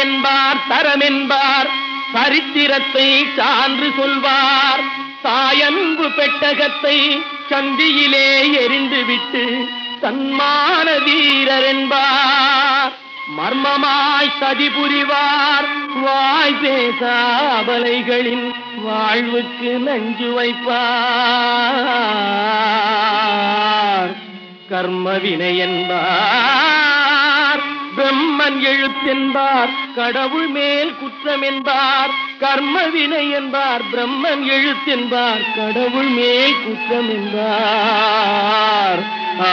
என்பார் தரம் என்பார் சரித்திரத்தை சான்று சொல்வார் தாயன்பு பெட்டகத்தை சந்தியிலே எரிந்துவிட்டு சன்மான வீரர் என்பார் மர்மமாய் சதி புரிவார் வாய் பேசாபலைகளின் வாழ்வுக்கு நஞ்சு வைப்பார் கர்ம வினை என்பார் பிரம்மன் எழுத்தென்பார் கடவுள் மேல் குற்றம் என்பார் கர்ம வினை என்பார் பிரம்மன் எழுத்தென்பார் கடவுள் மேல் குற்றம் என்பார் ஆ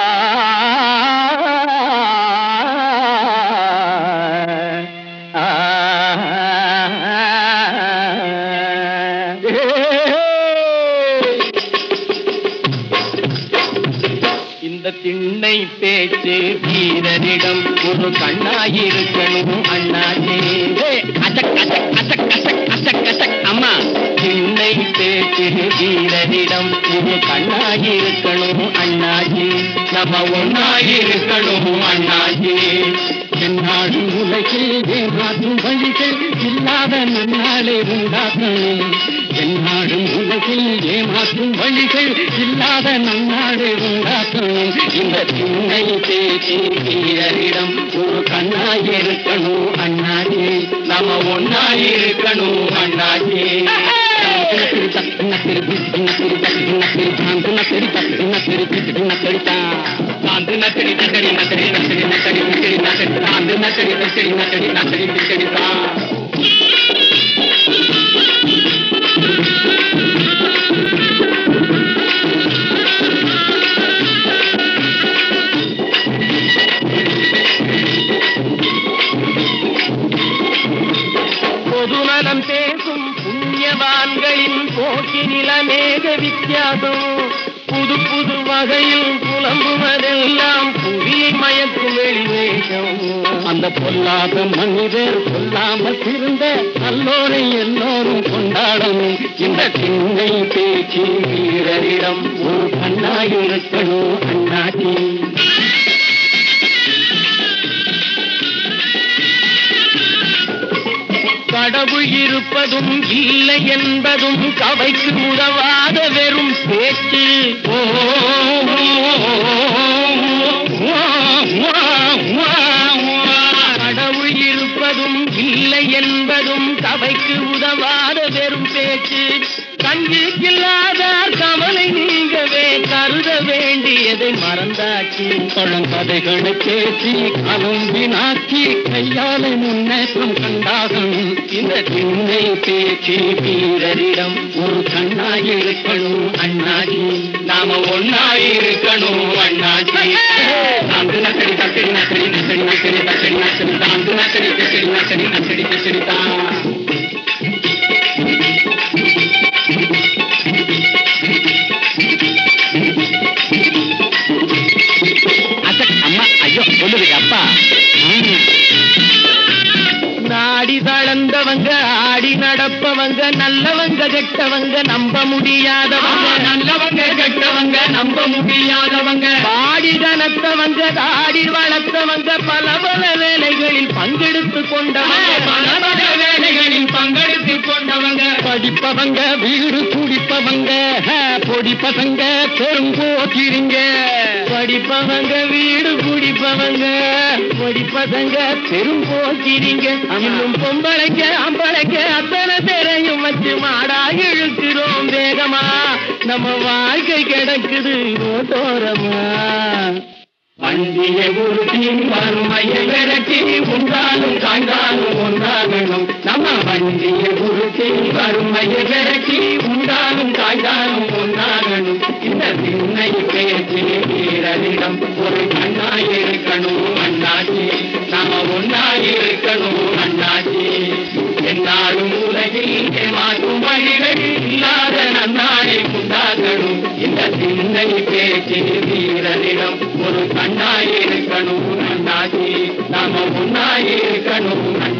ஆ இந்த திண்ணை பேச்சு வீரனிடம் ஒரு கண்ணாயிருக்கணும் அண்ணாச்சே அசக் அசக் அசக் அசக் அசக் அசக் அம்மா திண்ணை பேச்சு வீரனிடம் ஒரு கண்ணாயிருக்கணும் அண்ணாச்சி நம்ம ஒன்னாயிருக்கணும் அண்ணாச்சி என்னாடு உலகில் ஏமாற்றும் வழிகள் இல்லாத நன்னாளை உண்டாக்கணும் என்னாடும் உலகில் ஏமாற்றும் வழிகள் இல்லாத நன்னாளை உண்டாக்கணும் இந்த திண்ணை பேசி வீரரிடம் ஒரு கண்ணாயிருக்கணும் அண்ணாஜி நாம ஒன்னாயிருக்கணும் அண்ணாஜி பொதுநலம் பேசும் புண்ணியவான்களின் போக்கினில மேக வித்தியாசம் புது புது வகையில் புலம்புவதெல்லாம் புவியை மயக்கும் வெளிவேஷம் அந்த பொல்லாத மனிதர் சொல்லாமல் திருந்த நல்லோரை எல்லோரும் கொண்டாடணும் இந்த திண்ணை பேச்சு வீரரிடம் ஒரு கண்ணாயிருக்கணும் அண்ணாச்சி கடவுள் இருப்பதும் இல்லை என்பதும் கவைக்கு உதவாத வெறும் பேச்சு ஓ, கடவுள் இருப்பதும் இல்லை என்பதும் கவைக்கு உதவாத வெறும் பேச்சு கஞ்சிக்கில்லாதார் கவலை நீங்கவே கருத வேண்டியதை மறந்தாச்சு பழங்கதைகளை பேசி காலம் வீணாக்கி கையாலை முன்னேற்றம் கண்டாகும் இந்த திண்ணை பேச்சு வீரரிடம் ஒரு கண்ணாயிருக்கணும் அண்ணாஜி நாம ஒன்னாயிருக்கணும் அண்ணாஜி நான்கு நக்கடி தக்கடி நக்கடி நக்கடி நக்கடி தக்கடி நக்கடி நான்கு நக்கடி தக்கடி நக்கடி நக்கடி தக்கடி தான் அசக் அம்மா ஐயோ சொல்லுதுங்க அப்பா நாடி தளர்ந்தவங்க ஆடி நடப்பவங்க நல்லவங்க கெட்டவங்க நம்ப முடியாதவங்க நல்லவங்க கெட்டவங்க நம்ப முடியாதவங்க பாடி கனத்தவங்க தாடி வளர்த்தவங்க பல பல வேலைகளில் பங்கெடுத்து கொண்டவங்க பல பல வேலைகளில் பங்கெடுத்து கொண்டவங்க படிப்பவங்க வீடு குடிப்பவங்க ஹ, பொடி பசங்க பெரும்போக்கிரிங்க படிப்பவங்க வீடு குடிப்பவங்க படிப்பதங்க பெரும்போக்கிரிங்க இன்னும் பொம்பளைங்க அம்பளைங்க அத்தனை பேரையும் வச்சு மாடா இழுக்கிறோம் வேகமா நம்ம வாழ்க்கை கிடக்குது ரோட்டோரமா வண்டியை உருட்டி வறுமையை விரட்டி உண்டாலும் சாய்ந்தாலும் ஒன்றாகணும் நம்ம வண்டியை உருட்டி வறுமையை விரட்டி உண்டாலும் சாய்ந்தாலும் ஒன்றாகணும் இந்த திண்ணை பேச்சு வீரரிடம் ஒரு கண்ணாயிருக்கணும் அண்ணாச்சி நாம ஒன்னாயிருக்கணும் அண்ணாச்சி என்னாலும் உலகில் ஏமாற்றும் வழிகள் இல்லாத நன்னாளை உண்டாகணும் இந்த திண்ணை பேச்சு வீரரிடம் ஒரு கண்ணாயிருக்கணும் அண்ணாச்சி நாம ஒன்னாயிருக்கணும்